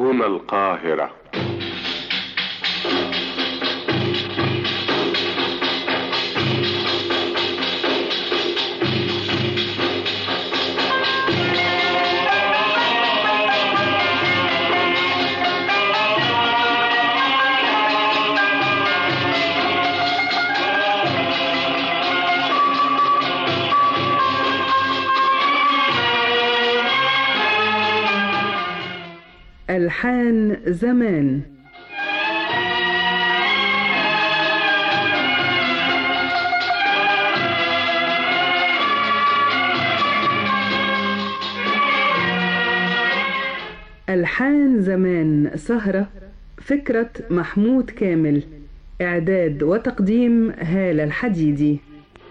هنا القاهرة ألحان زمان ألحان زمان سهرة فكرة محمود كامل إعداد وتقديم هالة الحديدي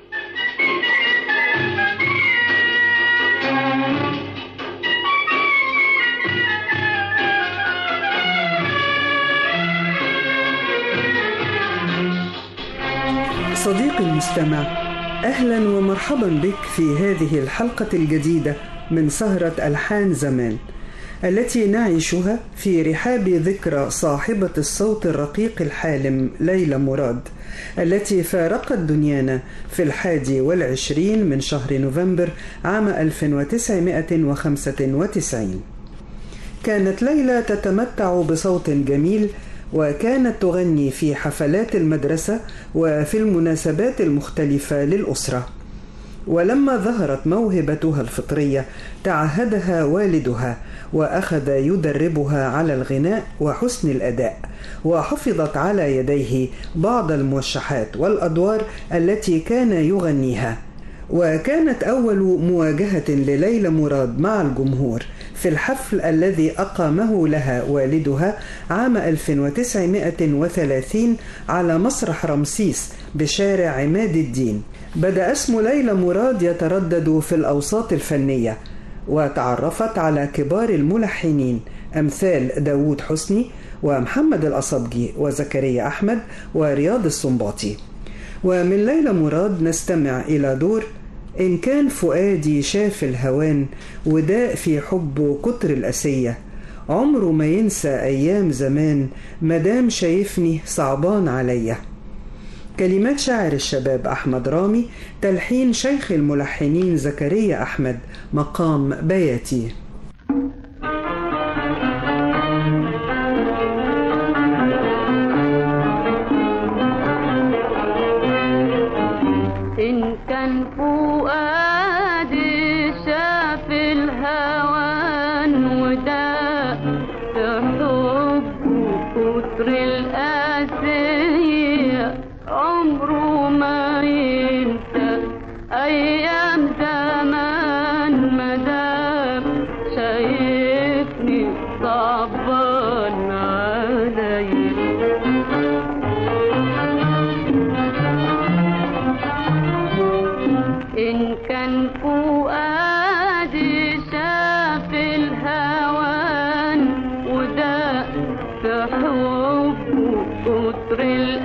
صديقي المستمع اهلا ومرحبا بك في هذه الحلقه الجديده من سهره الحان زمان التي نعيشها في رحاب ذكرى صاحبه الصوت الرقيق الحالم ليلى مراد التي فارقت دنيانا في الحادي والعشرين من شهر نوفمبر عام 1995 كانت ليلى تتمتع بصوت جميل وكانت تغني في حفلات المدرسة وفي المناسبات المختلفة للأسرة. ولما ظهرت موهبتها الفطرية تعهدها والدها واخذ يدربها على الغناء وحسن الاداء وحفظت على يديه بعض الموشحات والادوار التي كان يغنيها وكانت اول مواجهه لليلى مراد مع الجمهور في الحفل الذي أقامه لها والدها عام 1930 على مسرح رمسيس بشارع عماد الدين بدأ اسم ليلى مراد يتردد في الأوساط الفنية وتعرفت على كبار الملحنين أمثال داوود حسني ومحمد الأصبجي وزكريا أحمد ورياض السنباطي ومن ليلى مراد نستمع إلى دور إن كان فؤادي شاف الهوان وداء في حبه كتر الأسية عمره ما ينسى أيام زمان مدام شايفني صعبان عليا كلمات شاعر الشباب أحمد رامي تلحين شيخ الملحنين زكريا أحمد مقام بياتي إن كان فؤادي شاف الهوان وده في حبه كتر القاسية عمره ما ينسى أيام زمان مدام شايفني صعبان عليا إن كان فؤادي شاف الهوان وده في حبه كتر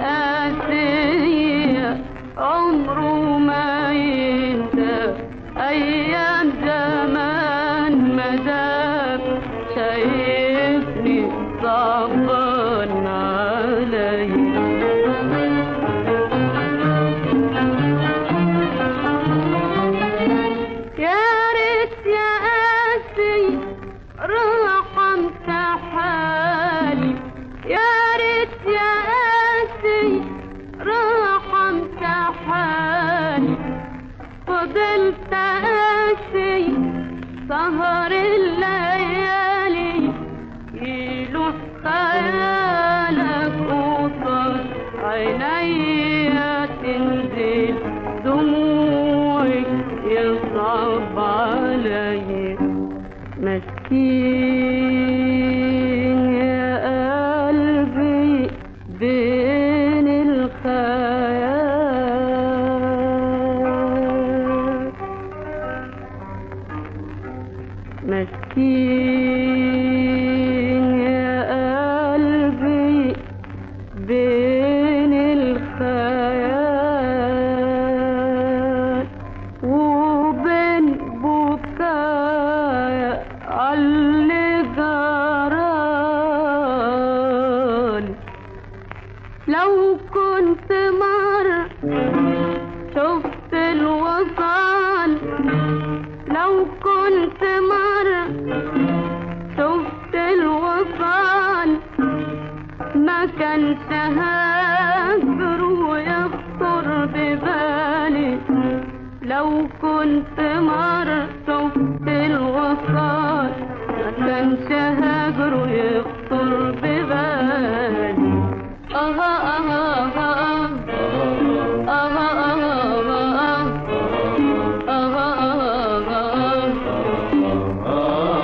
القاسية عمره ما ينسى أيام زمان مدام شايفني صعبان عليا يا ريت يا قاسي رحمت حالي يا ريت يا قاسي رحمت حالي فضلت قاسي سهر الليالي يلوح خيالك قصاد عينيا تنزل دموعي يصعب علي مسكين يا قلبي بين الخيال ما كانش هاجر ويخطر ببالي لو كنت مرة في الوصال ما كانش هاجر ويخطر ببالي آه آه آه آه آه آه آه آه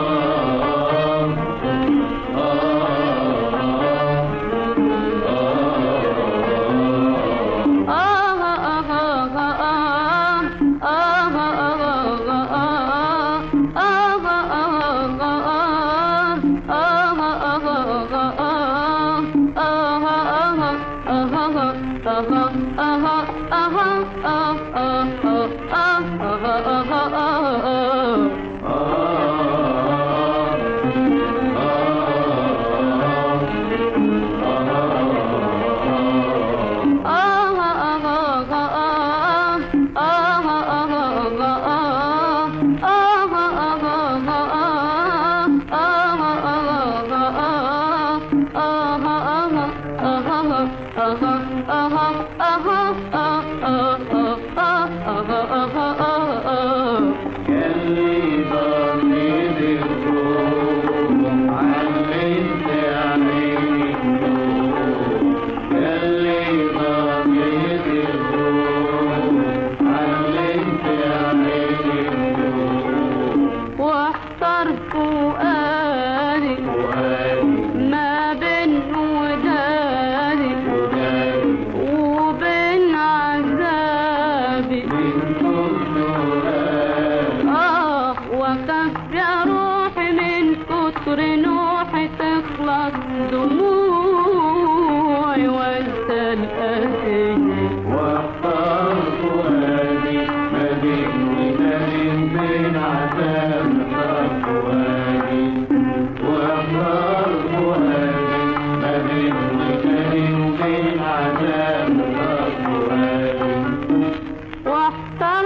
واحتر فؤادي ما بين ودادي وبين عذابي اه وخف يا روحي من كتر نوحي تخلص دموعي وانت الأسير واختار فؤادي مدين مدين بين عذاب اختار فؤادي واختار فؤادي مدين مدين بين عذاب اختار فؤادي واحتر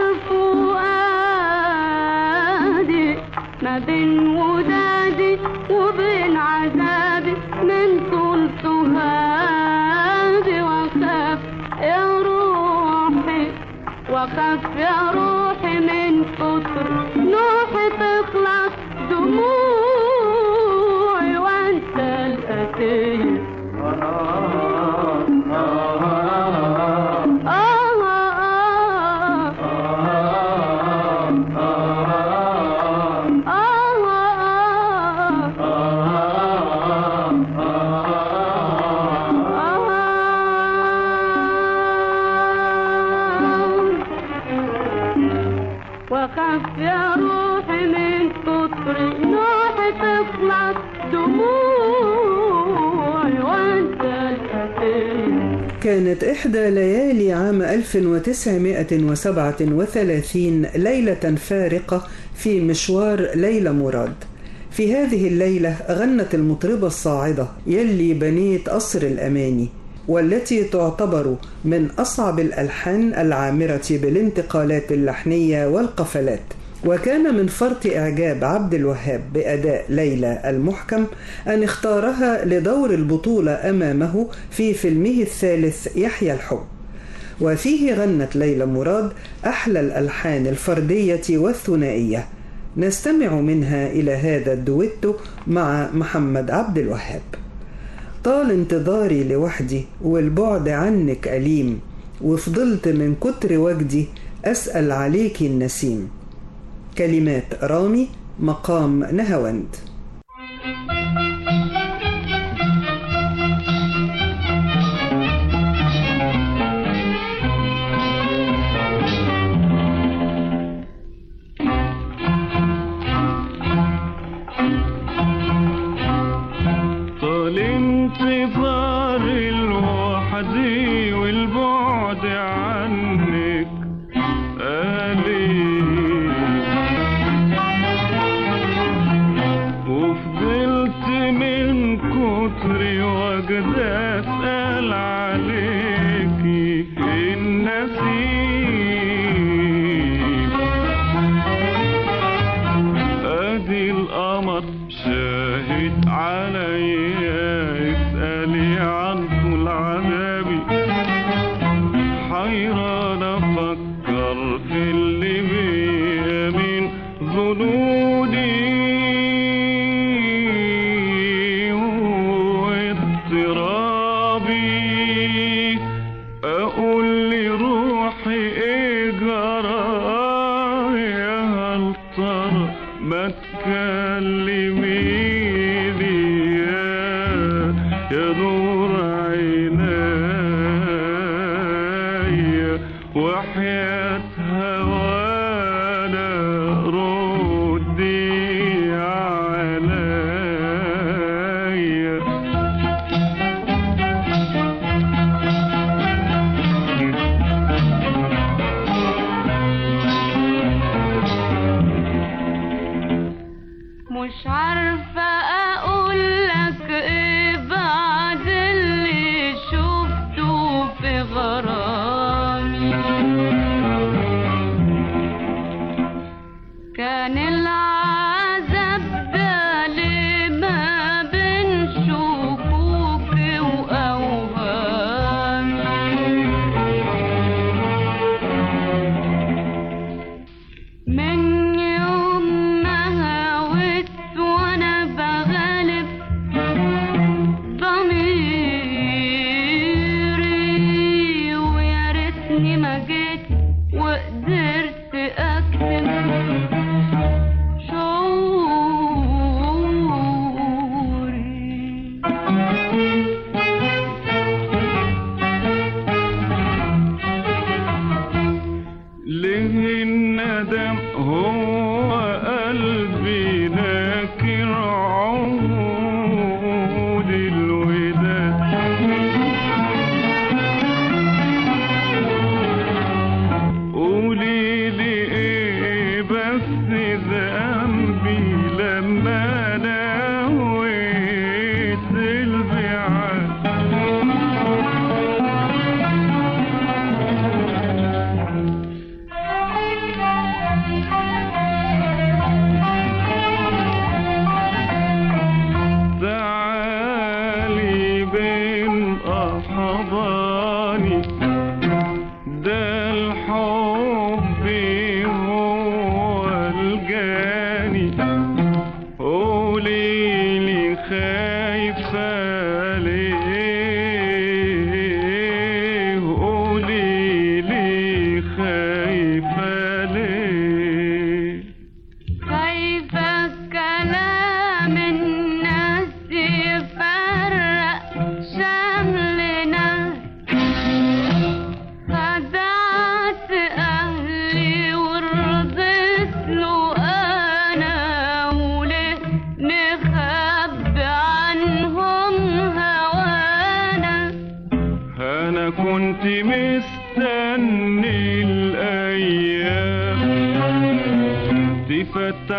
فؤادي ما بين ودادي وبين عذابي من طول سهادي وخاف يا روحي وخاف يا روحي من كتر نوحي تخلص دموعي وانت الأسير آه آه آه وخف يا روحي من كتر نوحي تخلص دموعي وانت الأسير كانت إحدى ليالي عام 1937 ليلة فارقة في مشوار ليلى مراد في هذه الليلة غنت المطربة الصاعدة يلي بنيت قصر الأماني والتي تعتبر من أصعب الألحان العامرة بالانتقالات اللحنية والقفلات وكان من فرط إعجاب عبد الوهاب بأداء ليلى المحكم أن اختارها لدور البطولة أمامه في فيلمه الثالث يحيى الحب وفيه غنت ليلى مراد أحلى الألحان الفردية والثنائية نستمع منها إلى هذا الدويتو مع محمد عبد الوهاب طال انتظاري لوحدي والبعد عنك أليم وفضلت من كتر وجدي أسأل عليكي النسيم كلمات رامي مقام نهاوند طال انتظاري لوحدي والبعد عنك أليم وفضلت من كتر وجد أسأل عليكي النسيم ادي القمر شاهد عليا اسألي عن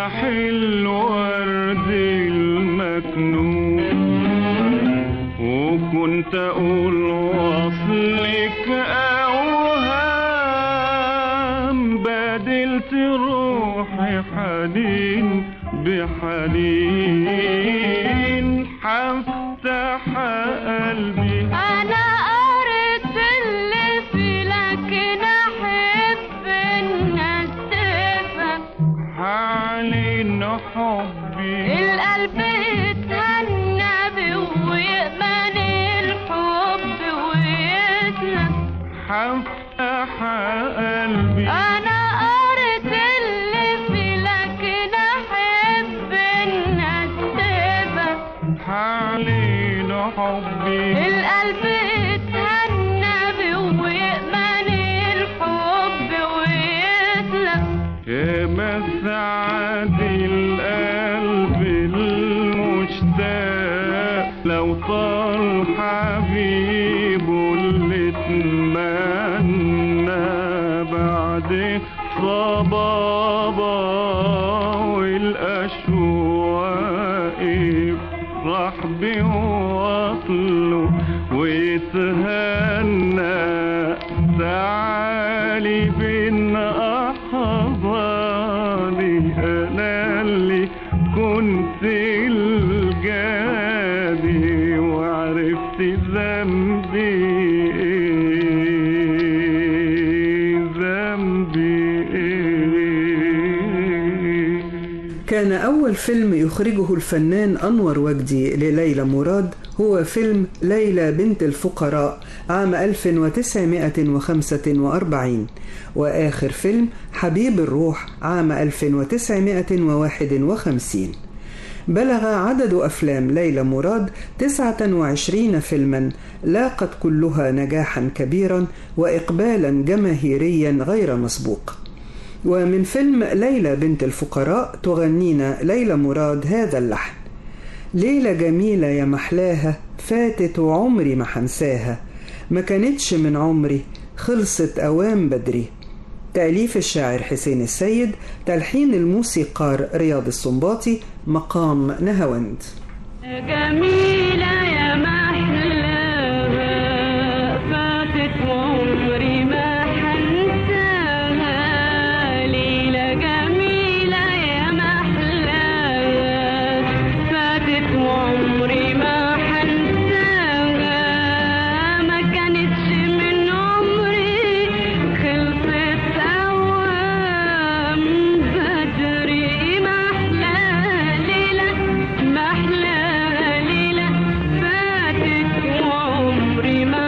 فتح الورد المكنون وكنت اقول وصلك اوهام بدلت روحي حنين بحنين حفتح قلبي انا قريت اللي في لكن احب الناس تفهم حالين حبي القلب يتهنى بيه ويأمن الحب ويسلم حفتح قلبي انا قريت اللي في لكن احب الناس تفهم حالين حبي القلب يتهنى بيه ويأمن الحب ويسلم يا مسعد القلب المشتاق لو طال حبيبه اللي اتمنى بعد صبابة والأشواق يفرح بوصله ويتهنى تعالي بين أحضاني أنا اللي كنت الجادي وعرفت ذنبي إيه ذنبي إيه كان أول فيلم يخرجه الفنان أنور وجدي لليلى مراد هو فيلم ليلى بنت الفقراء عام 1945 وآخر فيلم حبيب الروح عام 1951 بلغ عدد أفلام ليلى مراد 29 فيلما لاقت كلها نجاحا كبيرا وإقبالا جماهيريا غير مسبوق ومن فيلم ليلى بنت الفقراء تغنينا ليلى مراد هذا اللحن ليلة جميلة يا محلاها فاتت وعمري ما حنساها ما كانتش من عمري خلصت أوام بدري تأليف الشاعر حسين السيد تلحين الموسيقار رياض السنباطي مقام نهاوند جميلة يا محلاها فاتت وعمري ما حنساها ليلة جميلة يا محلاها فاتت وعمري ما حنساها ما كانتش من عمري خلصت أوام بدري محلاها ليلة محلاها ليلة فاتت وعمري ما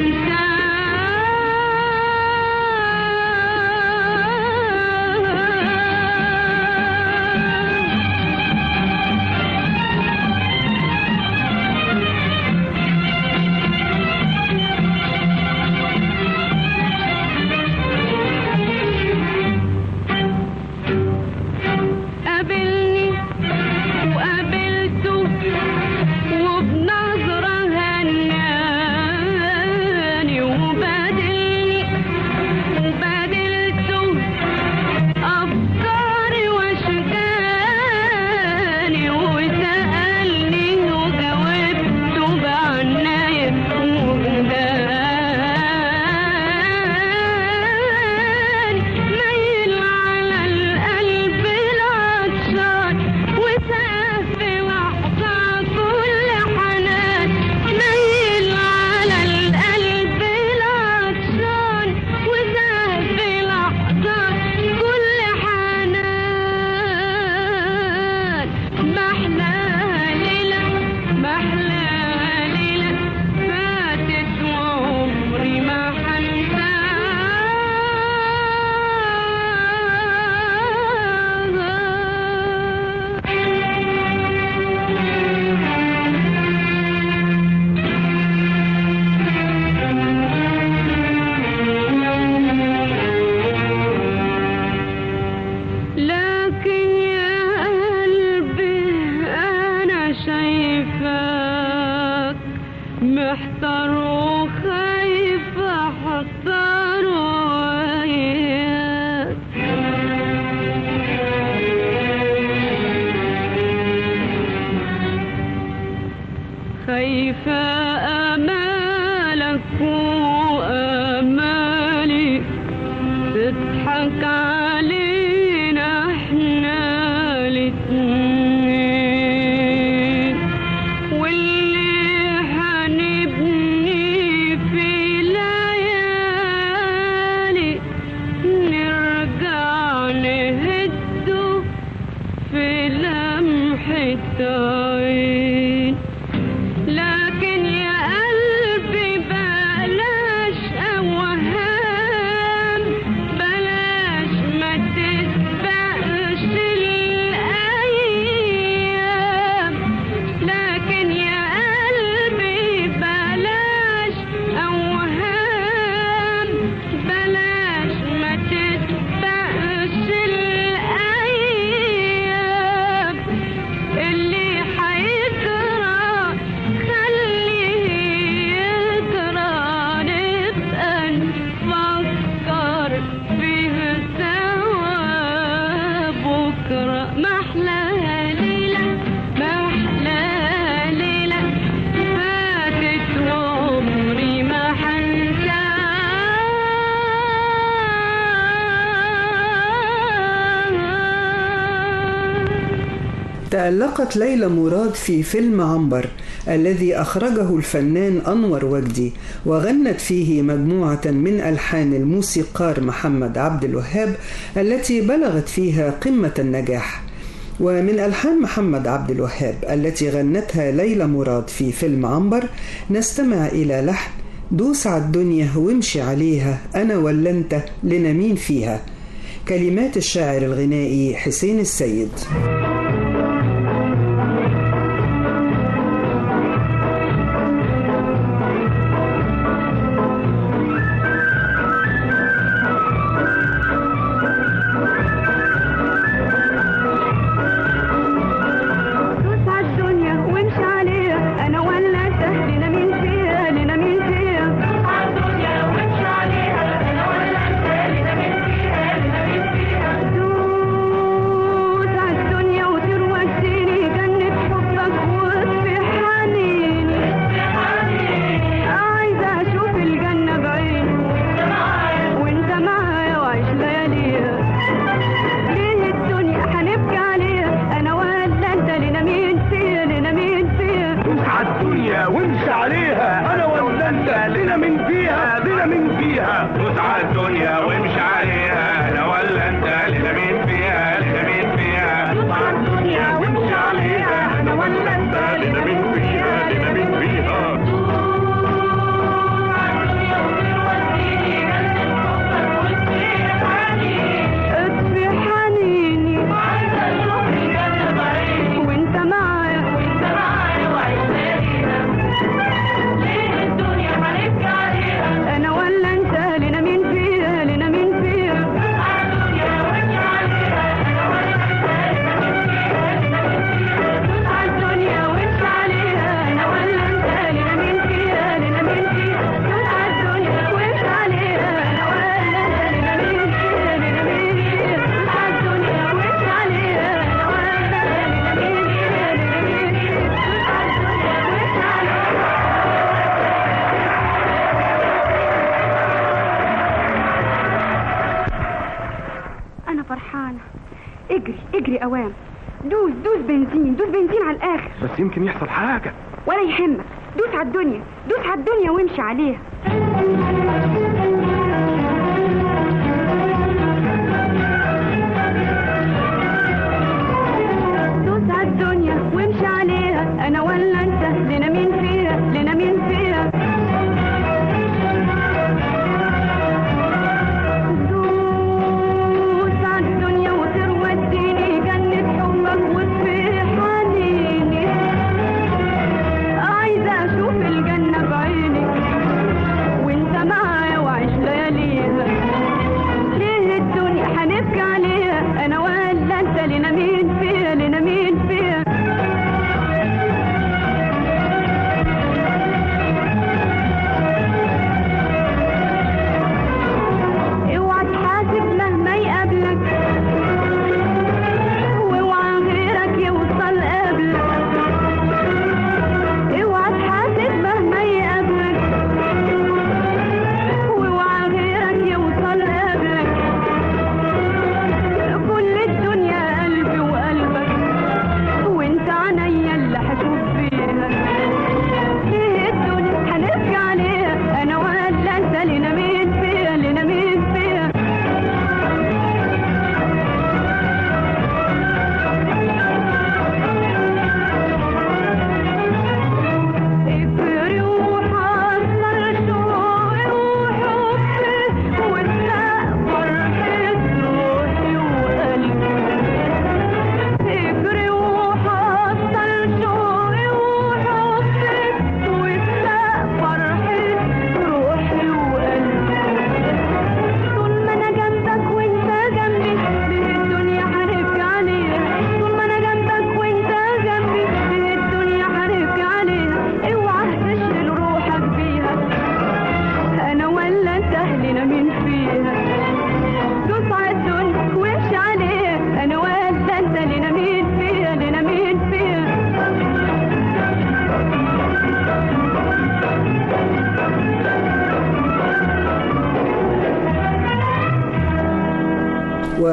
حنساها قابلني وقابلته وبنظرة هناني وبادلني وبادلته أفكاري وأشجاني وسألني وجاوبته بعناية وجدان ميل على القلب العطشان وسقف في لحظة كل حنان ميل على القلب العطشان وسقف في لحظة كل حنان محلى ليلة محلى ليلة فاتت وعمري ما لكن يا قلبي أنا شايفك محتار وخايف أحضر وياك خايفة أمالك وأمالي تضحك علينا احنا الاتنين واللي هنبني في ليالي نرجع نهده في لمحة عين لكن يا قلبي بلاش أوهام بلاش ما تسبقش الأيام لكن يا قلبي بلاش أوهام بلاش ما تسبقش الأيام اللي حيجرى خليه يجرى نبقى نفكر فيه سوا بكرة محلى ليلة محلى ليلة فاتت وعمري ما حنساها تألقت ليلى مراد في فيلم عنبر الذي أخرجه الفنان أنور وجدي وغنت فيه مجموعة من ألحان الموسيقار محمد عبد الوهاب التي بلغت فيها قمة النجاح ومن ألحان محمد عبد الوهاب التي غنتها ليلى مراد في فيلم عنبر نستمع إلى لحن دوس على الدنيا وامشي عليها أنا ولا أنت لنا مين فيها كلمات الشاعر الغنائي حسين السيد دوس عالدنيا وامشي عليها انا ولا انت لنا مين فيها لنا مين فيها دوس عالدنيا وامشي عليها انا ولا انت لنا مين فيها لنا مين فيها دوس عالدنيا وتروسيني جنة حبك وفي حنيني عايزة اشوف الجنة بعيني وانت معايا وعيش لياليها ليه الدنيا هنبكي عليها انا ولا انت لنا مين فيها لنا مين فيها دوس عالدنيا وامشي عليها انا ولا انت لنا من فيها لنا من فيها دوس عالدنيا وامشي عليها انا ولا انت لنا من فيها لنا من فيها دوس عالدنيا وامشي عليها انا ولا انت لنا من فيها لنا من فيها اطفي حنيني وانت معايا وانت معايا انا ولا انت لنا مين فيها لنا مين فيها الدنيا وامشي عليها انا ولا انت لنا مين فيها لنا مين فيها الدنيا وامشي عليها انا ولا انت لنا مين فيها لنا مين فيها الدنيا وامشي عليها انا ولا انت لنا مين فيها لنا مين فيها الدنيا وامشي عليها أنا فرحانة اجري اجري أوام دوس دوس بنزين دوس بنزين على الآخر بس يمكن يحصل حاجة ولا يهمك دوس على الدنيا دوس على الدنيا وامشي عليها دوس عالدنيا وامشي عليها انا ولا انت لنا مين فيها لنا مين فيها دوس عالدنيا وتروديني جنة حبك وفي حنيني عايزة اشوف الجنة بعيني وانت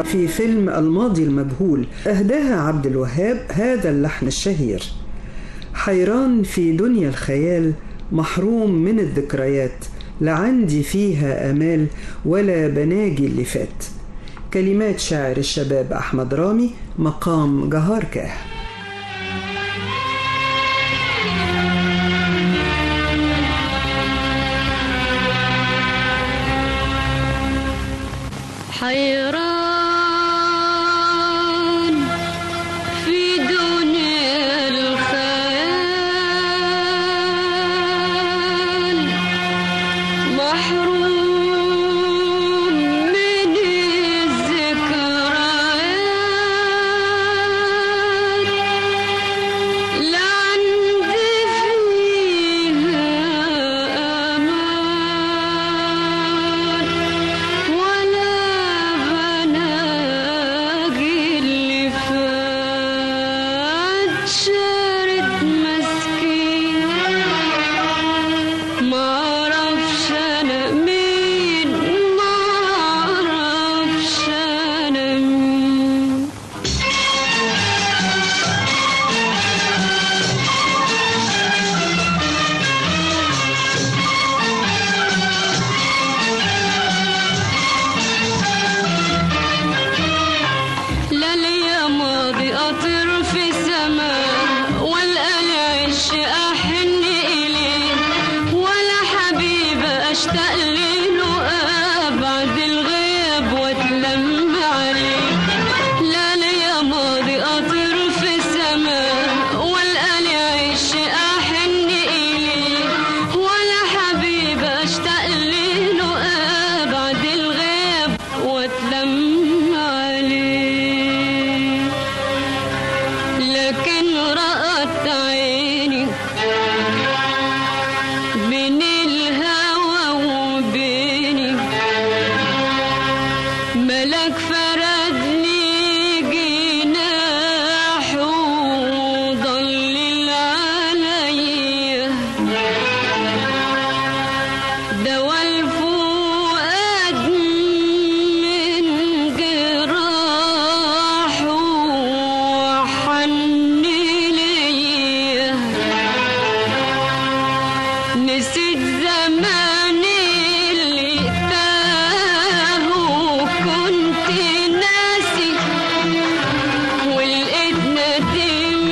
في فيلم الماضي المجهول أهداها عبد الوهاب هذا اللحن الشهير حيران في دنيا الخيال محروم من الذكريات لا عندي فيها آمال ولا بناجي اللي فات كلمات شاعر الشباب أحمد رامي مقام جهار كاه حيران في دنيا الخيال محروم من الذكريات لا عندي فيها أمان ولا بناجي اللي فات شارد مسكين معرفش انا مين معرفش انا مين لا ليا ماضي أطير في السماء ولا العش أحن إليه ولا حبيب أشتاق له أبعد الغياب وأتلم عليه لا ليا ماضي أطير في السماء ولا العش أحن إليه ولا حبيب أشتاق له أبعد الغياب وأتلم عليه لكن رأت عيني بين الهوى وبيني ملك فردني جناح وضلل عليا دوا الفؤاد من جراح وحن ليا نسيت زمان اللي تاه وكنت ناسي ولقيت ندم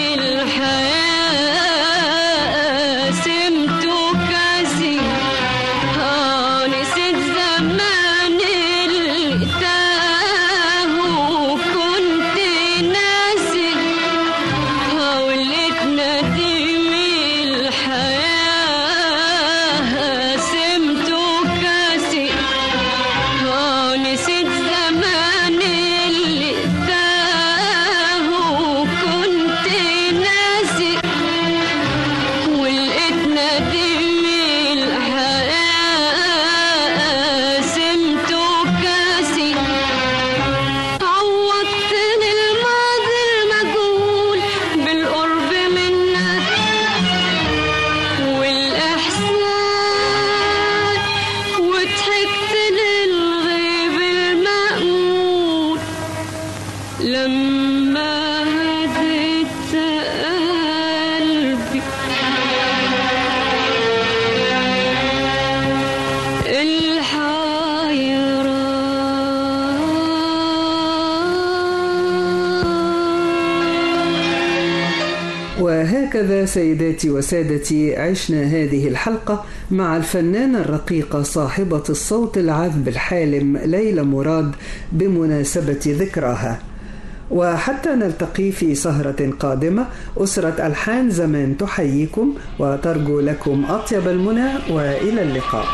الحياة قسمته كاسي آه نسيت زمان اللي تاه وكنت ناسي آه ولقيت ندم الحياة قسمته كاسي آه نسيت زمان اللي تاه وكنت ناسي ولقيت ندم الحياة قسمته كاسي عوضتني الماضي المجهول بالقرب منك والإحسان وضحكت للغيب المأمول لما هديت قلبي الحيران وهكذا سيداتي وسادتي عشنا هذه الحلقة مع الفنانة الرقيقة صاحبة الصوت العذب الحالم ليلى مراد بمناسبة ذكراها وحتى نلتقي في سهرة قادمة أسرة ألحان زمان تحييكم وترجو لكم أطيب المنى وإلى اللقاء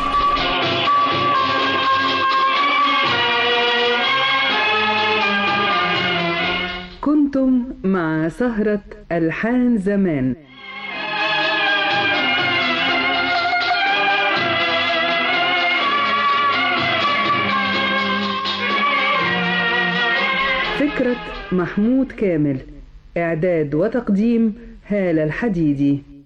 كنتم مع سهرة ألحان زمان فكرة محمود كامل إعداد وتقديم هالة الحديدي